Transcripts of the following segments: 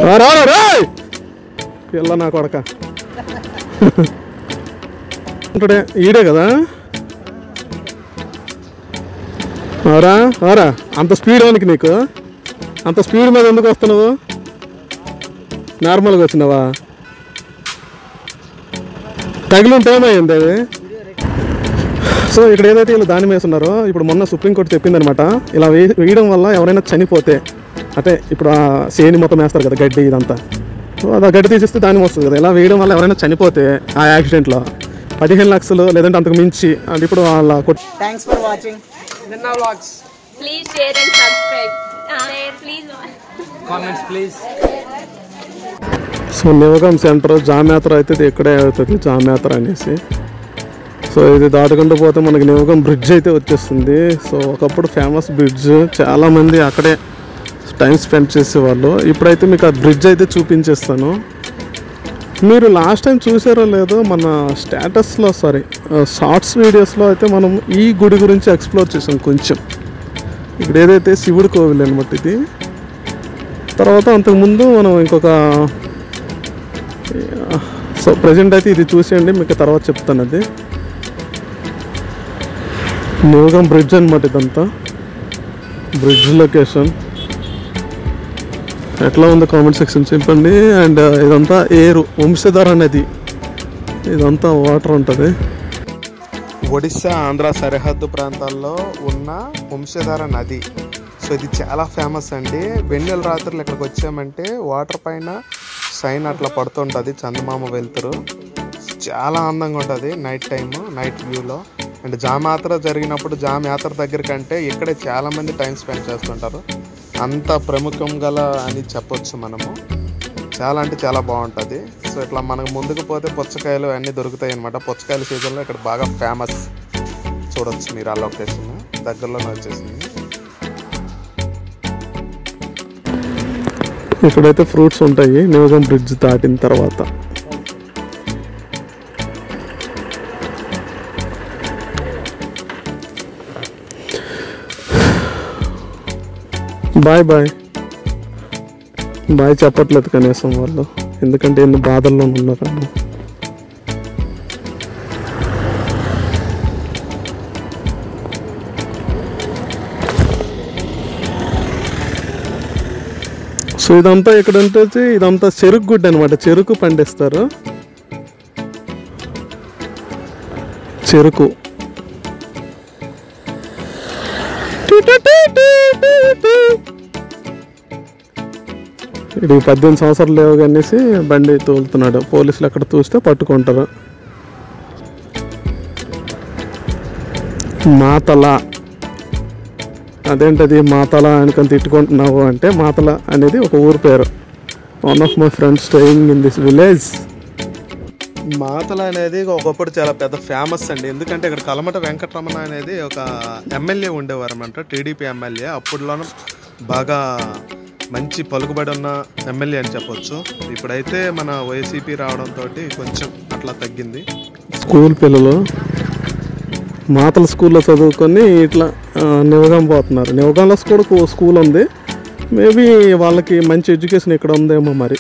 రా రా రా, రేయ్! పిల్ల నా కొడక ఉంటాడే ఈడే కదా ఆరా ఆరా అంత స్పీడ్ వానికి నీకు అంత స్పీడ్ మీద ఎందుకు వస్తున్నావు నార్మల్గా వచ్చినావా తగిలింటే ఏమైంది అది సో ఇక్కడ ఏదైతే వీళ్ళు దాని వేస్తున్నారో ఇప్పుడు మొన్న సుప్రీంకోర్టు చెప్పిందనమాట ఇలా వే- వేయడం వల్ల ఎవరైనా చనిపోతే అంటే ఇప్పుడు ఆ సేని మొత్తం వేస్తారు కదా గడ్డి ఇదంతా సో అది ఆ గడ్డి తీసిస్తే దాని వస్తుంది కదా ఇలా వేయడం వల్ల ఎవరైనా చనిపోతే ఆ యాక్సిడెంట్లో పదిహేను లక్షలు లేదంటే అంతకు మించి అంటే ఇప్పుడు వాళ్ళ కొట్ థ్యాంక్స్ ఫర్ వాచింగ్ నిన్న vlogs Please share and subscribe. Share, please. Comments please so నివగం సెంటర్ జామ్యాత్ర అయితే ఇది ఇక్కడే అవుతుంది జామ్యాత్ర అనేసి సో ఇది దాటుకుంటూ పోతే మనకి నివగం బ్రిడ్జ్ అయితే వచ్చేస్తుంది సో ఒకప్పుడు ఫేమస్ బ్రిడ్జ్ చాలామంది అక్కడే టైం స్పెండ్ చేసేవాళ్ళు ఇప్పుడైతే మీకు ఆ బ్రిడ్జ్ అయితే చూపించేస్తాను మీరు లాస్ట్ టైం చూసారో లేదో మన స్టేటస్లో సారీ షార్ట్స్ వీడియోస్లో అయితే మనం ఈ గుడి గురించి ఎక్స్ప్లోర్ చేసాం కొంచెం ఇక్కడ ఏదైతే శివుడి కోవిల్ అనమాట ఇది తర్వాత అంతకుముందు మనం ఇంకొక సో ప్రజెంట్ అయితే ఇది చూసేయండి మీకు తర్వాత చెప్తాను అది న్యూగం బ్రిడ్జ్ అనమాట ఇదంతా బ్రిడ్జ్ లొకేషన్ ఎట్లా ఉంది కామెంట్ సెక్షన్ చెప్పండి అండ్ ఇదంతా ఏరు వంశధార నది ఇదంతా వాటర్ ఉంటుంది ఒడిస్సా ఆంధ్ర సరిహద్దు ప్రాంతాల్లో ఉన్న వంశధార నది సో ఇది చాలా ఫేమస్ అండి వెన్నెల రాత్రులు ఇక్కడికి వచ్చామంటే వాటర్ పైన సైన్ అట్లా పడుతుంటుంది చందమామ వెళ్తురు చాలా అందంగా ఉంటుంది నైట్ టైం నైట్ వ్యూలో అండ్ జామాత్ర జరిగినప్పుడు జామ యాత్ర దగ్గర కంటే ఇక్కడే చాలా మంది టైం స్పెండ్ చేస్తుంటారు అంత ప్రముఖం గల అని చెప్పొచ్చు మనము చాలా అంటే చాలా బాగుంటుంది సో ఇట్లా మనకు ముందుకు పోతే పుచ్చకాయలు అన్నీ దొరుకుతాయి అనమాట పుచ్చకాయల సీజన్లో ఇక్కడ బాగా ఫేమస్ చూడొచ్చు మీరు ఆ లొకేషన్ దగ్గరలోనే వచ్చేసింది ఇక్కడైతే ఫ్రూట్స్ ఉంటాయి నివగం బ్రిడ్జ్ దాటిన తర్వాత బాయ్ బాయ్ బాయ్ చెప్పట్లేదు కనీసం వాళ్ళు ఎందుకంటే ఎన్ని బాధల్లో ఉన్నారు వాళ్ళు. సో ఇదంతా ఇక్కడ ఉంటుంది ఇదంతా చెరుకు గుడ్డ అనమాట చెరుకు పండిస్తారు చెరుకు ఇది పద్దెనిమిది సంవత్సరాలు లేవు అనేసి బండి తోలుతున్నాడు పోలీసులు అక్కడ చూస్తే పట్టుకుంటారు మాతల అదేంటది మాతల అనుకొని తిట్టుకుంటున్నావు అంటే మాతల అనేది ఒక ఊరు పేరు one of my friends staying in this village మాతల అనేది ఒకప్పుడు చాలా పెద్ద ఫేమస్ అండి ఎందుకంటే ఇక్కడ కలమట వెంకటరమణ అనేది ఒక ఎమ్మెల్యే ఉండేవారు అనమాట టీడీపీ ఎమ్మెల్యే అప్పుడులోనూ బాగా మంచి పలుకుబడి ఉన్న ఎమ్మెల్యే అని చెప్పొచ్చు ఇప్పుడైతే మన వైసీపీ రావడంతో కొంచెం అట్లా తగ్గింది స్కూల్ పిల్లలు మాతల స్కూల్లో చదువుకొని ఇట్లా ఆ, నివగం పోతున్నారు నివగంలో కూడా కూ- స్కూల్ ఉంది మేబీ వాళ్ళకి మంచి ఎడ్యుకేషన్ ఇక్కడ ఉందేమో మరి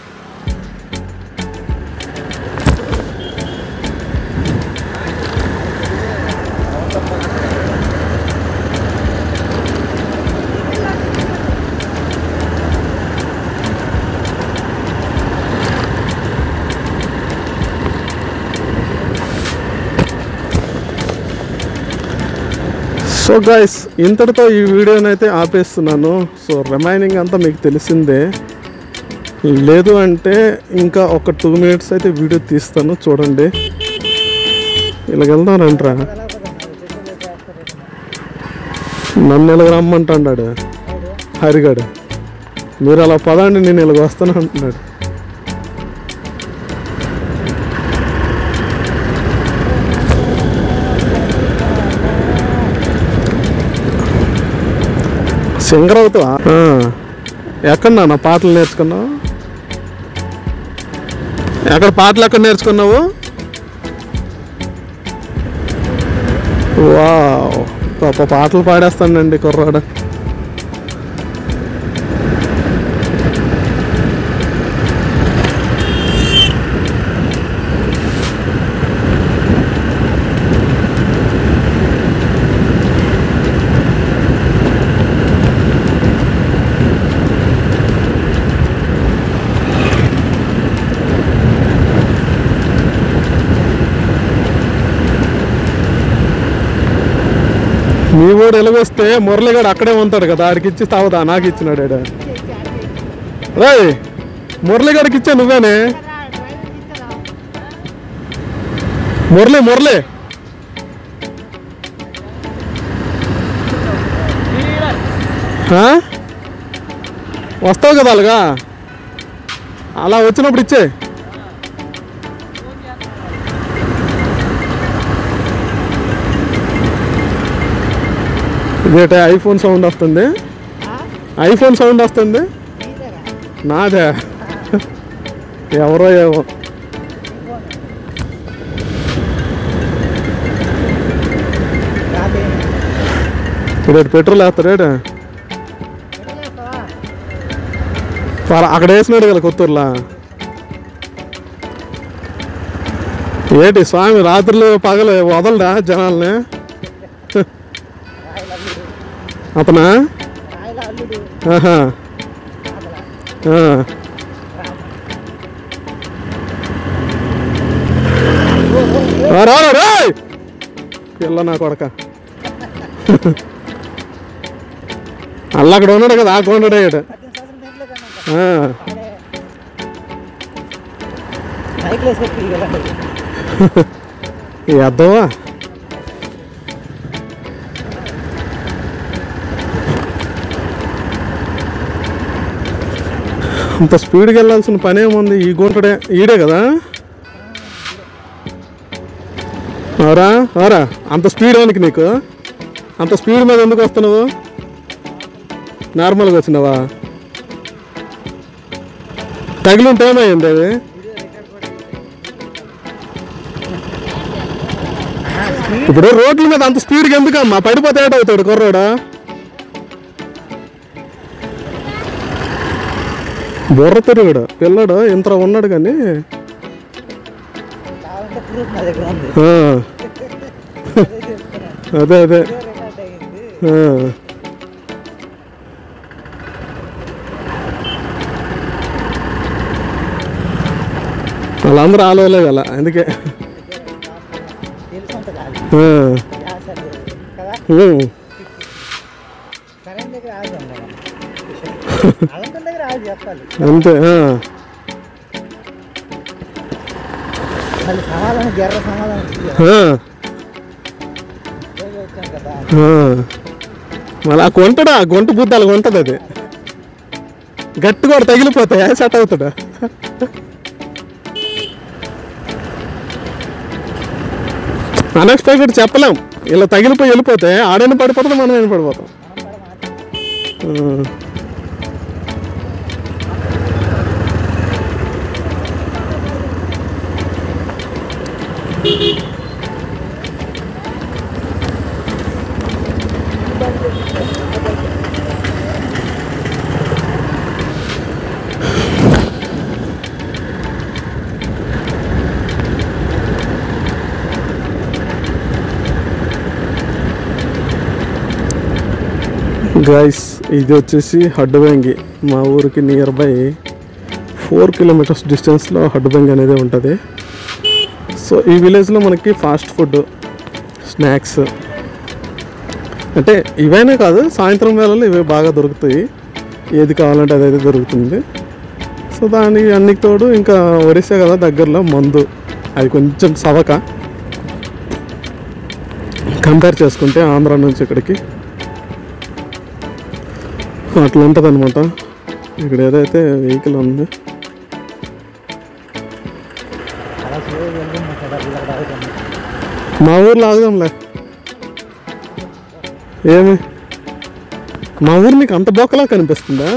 సో గైస్ ఇంతటితో ఈ వీడియోని అయితే ఆపేస్తున్నాను సో రిమైనింగ్ అంతా మీకు తెలిసిందే లేదు అంటే ఇంకా ఒక టూ మినిట్స్ అయితే వీడియో తీస్తాను చూడండి ఇలాగ వెళ్దానంట్రా నన్ను ఇలాగ రమ్మంటాడు హరిగాడు మీరు అలా పదండి నేను ఇలాగ వస్తాను అంటున్నాడు సింగర్ అవుతావా ఆ. ఎక్కడ నా పాటలు నేర్చుకున్నావు ఎక్కడ పాటలు ఎక్కడ నేర్చుకున్నావు వావ్ పాప పాటలు పాడేస్తానండి కుర్రాడు మీ ఊరు ఎలాగొస్తే మురళిగాడు అక్కడే ఉంటాడు కదా ఆడికి ఇచ్చి తాగుతా నాకు ఇచ్చినాడు ఆడు రే మురళిగాడికి ఇచ్చా నువ్వేనే మురళి మురళి ఆ? వస్తావు కదా అలాగా అలా వచ్చినప్పుడు ఇచ్చే ఇదేట ఐఫోన్ సౌండ్ వస్తుంది ఐఫోన్ సౌండ్ వస్తుంది నాదే ఎవరో ఏమో ఇప్పుడు పెట్రోల్ వేస్తాడు అక్కడ వేసినాడు కదా కొత్తూరులా ఏంటి స్వామి రాత్రులు పగలు వదలడా జనాల్ని అతనా ఆహా. ఆ. రా, రా, రా, రేయ్! పిల్ల నా కొడక అల్ల అక్కడ ఉన్నాడు కదా ఆ కొండడే ఈడ. ఆ ఎద్దవా అంత స్పీడ్కి వెళ్ళాల్సిన పని ఏముంది ఈ గుంటడే ఈడే కదా అవరా అవరా అంత స్పీడ్ వానికి నీకు అంత స్పీడ్ మీద ఎందుకు వస్తున్నావు నార్మల్గా వచ్చినావా తగిలి ఉంటే ఏమైంది అది ఇప్పుడు రోడ్ల మీద అంత స్పీడ్గా ఎందుకమ్మా పడిపోతే ఏటవుతాడు కుర్రోడా బుర్ర తిరుగుడు పిల్లడు ఇంత ఉన్నాడు కానీ ఆ. అదే అదే ఆ. వాళ్ళందరూ ఆలోలే కదా అందుకే ఆ. ఉమ్. చెప్పాలి అంతే ఆ. మళ్ళీ సమాధానం గెర్ర సమాధానం ఆ. వచ్చాను కదా ఆ. మళ్ళీ ఆ కొంటడా ఆ గుంట బుద్ధి అలాగ ఉంటుంది అది గట్టి కూడా తగిలిపోతాయి సెట్ అవుతాడా అన్ఎక్స్పెక్టెడ్ చెప్పలేం ఇలా తగిలిపోయి వెళ్ళిపోతే ఆడైనా పడిపోతుంది మనం అయినా పడిపోతాం ఆ. గాయస్ ఇది వచ్చేసి హడ్డుబెంగి మా ఊరికి నియర్ బై ఫోర్ కిలోమీటర్స్ డిస్టెన్స్లో హడ్డుబెంగి అనేది ఉంటుంది సో ఈ విలేజ్లో మనకి ఫాస్ట్ ఫుడ్ స్నాక్స్ అంటే ఇవైనా కాదు సాయంత్రం వేళలో ఇవే బాగా దొరుకుతాయి ఏది కావాలంటే అదైతే దొరుకుతుంది సో దానికి అన్నికి తోడు ఇంకా ఒరిస్సా కదా దగ్గరలో మందు అది కొంచెం సవక కంపేర్ చేసుకుంటే ఆంధ్ర నుంచి ఇక్కడికి అట్లా ఉంటుంది అనమాట ఇక్కడ ఏదైతే వెహికల్ ఉంది అలా స్లో వెళ్తుంది కదా ఇలా తాగుతాను మా ఊర్లో ఆగుదాంలే ఏమి మా ఊరు నీకు అంత బొక్కలా కనిపిస్తుందా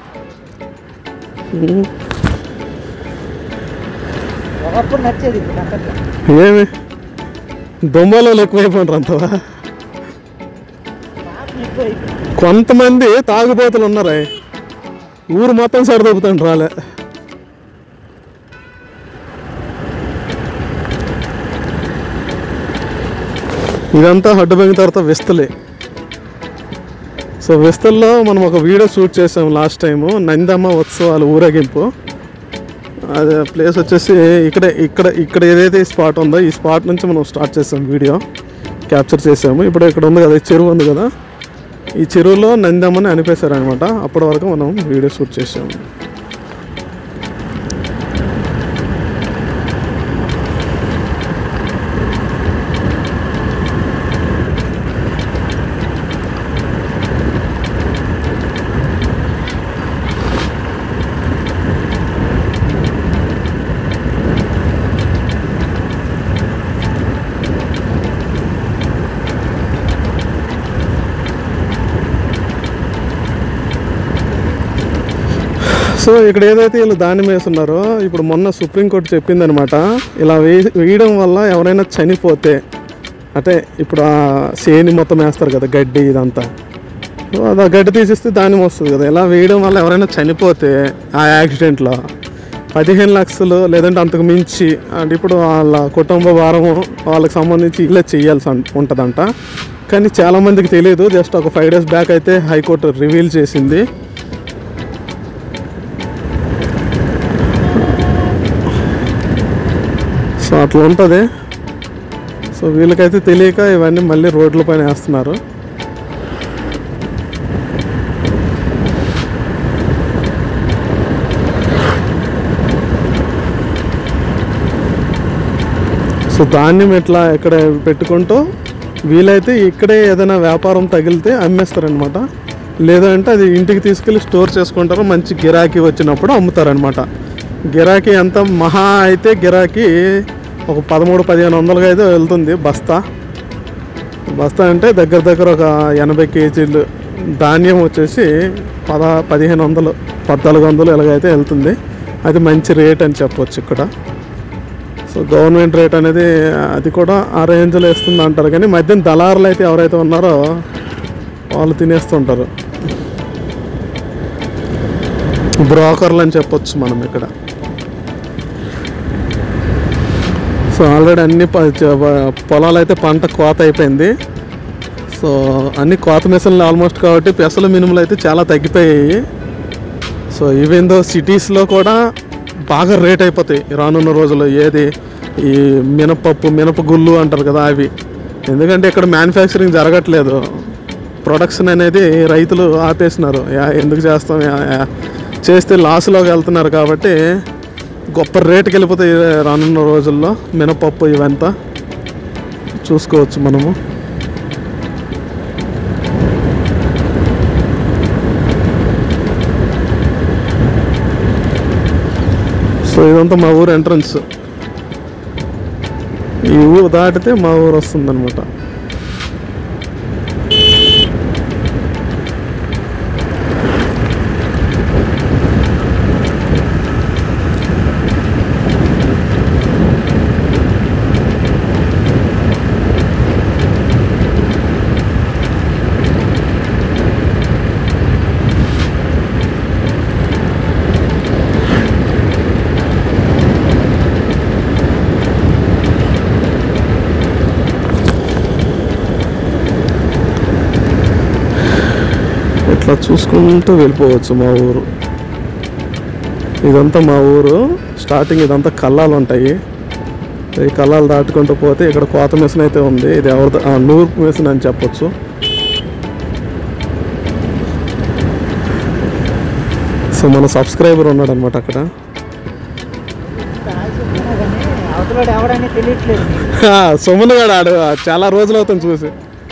ఉమ్, ఒకప్పుడు నచ్చేది ఇప్పుడు నచ్చట్లా ఏమి దొంగలో ఎక్కువైపోయినారు అంతవా పాపం ఎక్కువ అయిపోయింది కొంతమంది తాగుబోతులు ఉన్నారే ఊరు మొత్తం సరిదొబ్బుతాండ్రు రాలే ఇదంతా హడ్డుబెంగి తర్వాత విస్తలే సో విస్తల్లో మనం ఒక వీడియో షూట్ చేసాం లాస్ట్ టైము నందమ్మ ఉత్సవాలు ఊరేగింపు అదే ప్లేస్ వచ్చేసి ఇక్కడే ఇక్కడ ఇక్కడ ఏదైతే ఈ స్పాట్ ఉందో ఈ స్పాట్ నుంచి మనం స్టార్ట్ చేసాం వీడియో క్యాప్చర్ చేసాము ఇప్పుడు ఇక్కడ ఉంది కదా ఈ చెరువు ఉంది కదా ఈ చెరువులో నందమ్మని అనిపేశారనమాట అప్పటి వరకు మనం వీడియో షూట్ చేసాము సో ఇక్కడ ఏదైతే వీళ్ళు ధాన్యం వేస్తున్నారో ఇప్పుడు మొన్న సుప్రీంకోర్టు చెప్పిందనమాట ఇలా వేయ వేయడం వల్ల ఎవరైనా చనిపోతే అంటే ఇప్పుడు ఆ సేని మొత్తం వేస్తారు కదా గడ్డి ఇదంతా సో అది ఆ గడ్డి తీసేస్తే ధాన్యం వస్తుంది కదా ఇలా వేయడం వల్ల ఎవరైనా చనిపోతే ఆ యాక్సిడెంట్లో పదిహేను లక్షలు లేదంటే అంతకు మించి అంటే ఇప్పుడు వాళ్ళ కుటుంబ భారం వాళ్ళకి సంబంధించి ఇలా చేయాల్సి ఉం- ఉంటుందంట కానీ చాలామందికి తెలియదు జస్ట్ ఒక ఫైవ్ డేస్ బ్యాక్ అయితే హైకోర్టు రివీల్ చేసింది సో అట్లా ఉంటుంది సో వీళ్ళకైతే తెలియక ఇవన్నీ మళ్ళీ రోడ్ల పైన వేస్తున్నారు సో ధాన్యం ఇట్లా ఇక్కడ పెట్టుకుంటూ వీలైతే ఇక్కడే ఏదైనా వ్యాపారం తగిలితే అమ్మేస్తారనమాట లేదంటే అది ఇంటికి తీసుకెళ్ళి స్టోర్ చేసుకుంటారు మంచి గిరాకీ వచ్చినప్పుడు అమ్ముతారనమాట గిరాకీ ఎంత మహా అయితే గిరాకీ ఒక పదమూడు పదిహేను వందలుగా అయితే వెళ్తుంది బస్తా బస్తా అంటే దగ్గర దగ్గర ఒక ఎనభై కేజీలు ధాన్యం వచ్చేసి పద పదిహేను వందలు పద్నాలుగు వందలు ఇలాగైతే వెళ్తుంది అది మంచి రేట్ అని చెప్పొచ్చు ఇక్కడ సో గవర్నమెంట్ రేట్ అనేది అది కూడా ఆ రేంజ్లో ఇస్తుంది అంటారు కానీ మధ్యన దళారులు అయితే ఎవరైతే ఉన్నారో వాళ్ళు తినేస్తుంటారు బ్రోకర్లు అని చెప్పొచ్చు మనం ఇక్కడ సో ఆల్రెడీ అన్ని ప- చ- ప- పొలాలు అయితే పంట కోత అయిపోయింది సో అన్ని కోత మిషన్లు ఆల్మోస్ట్ కాబట్టి పెసలు మినుములు అయితే చాలా తగ్గిపోయాయి సో ఈవెన్ దో సిటీస్లో కూడా బాగా రేట్ అయిపోతాయి రానున్న రోజుల్లో ఏది ఈ మినపప్పు మినపగుళ్ళు అంటారు కదా అవి ఎందుకంటే ఇక్కడ మ్యానుఫ్యాక్చరింగ్ జరగట్లేదు ప్రొడక్షన్ అనేది రైతులు ఆపేసినారు యా- ఎందుకు చేస్తాం యా- యా- చేస్తే లాస్లోకి వెళ్తున్నారు కాబట్టి గొప్ప రేటుకి వెళ్ళిపోతాయి రానున్న రోజుల్లో మినపప్పు ఇవంతా చూసుకోవచ్చు మనము సో ఇదంతా మా ఊరు ఎంట్రన్స్ ఈ ఊరు దాటితే మా ఊరు వస్తుందన్నమాట ఇట్లా చూసుకుంటూ వెళ్ళిపోవచ్చు మా ఊరు ఇదంతా మా ఊరు స్టార్టింగ్ ఇదంతా కల్లాలు ఉంటాయి ఈ కల్లాలు దాటుకుంటూ పోతే ఇక్కడ కోత మిషన్ అయితే ఉంది ఇది ఎవరిది ఆ, నూర్పు మిషన్ అని చెప్పొచ్చు సో మన సబ్స్క్రైబర్ ఉన్నాడు అనమాట అక్కడ అవతల ఎవడని తెలియట్లేదు నీకు. సుమన్ గాడు ఆడు చాలా రోజులు అవుతుంది చూసి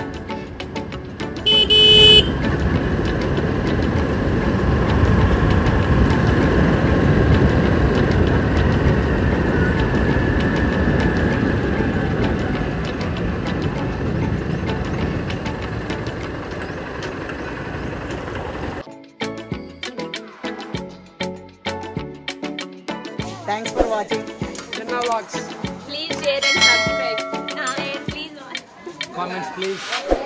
thanks for watching Janna Vlogs. Please share and subscribe. Share, please watch. Comments, please.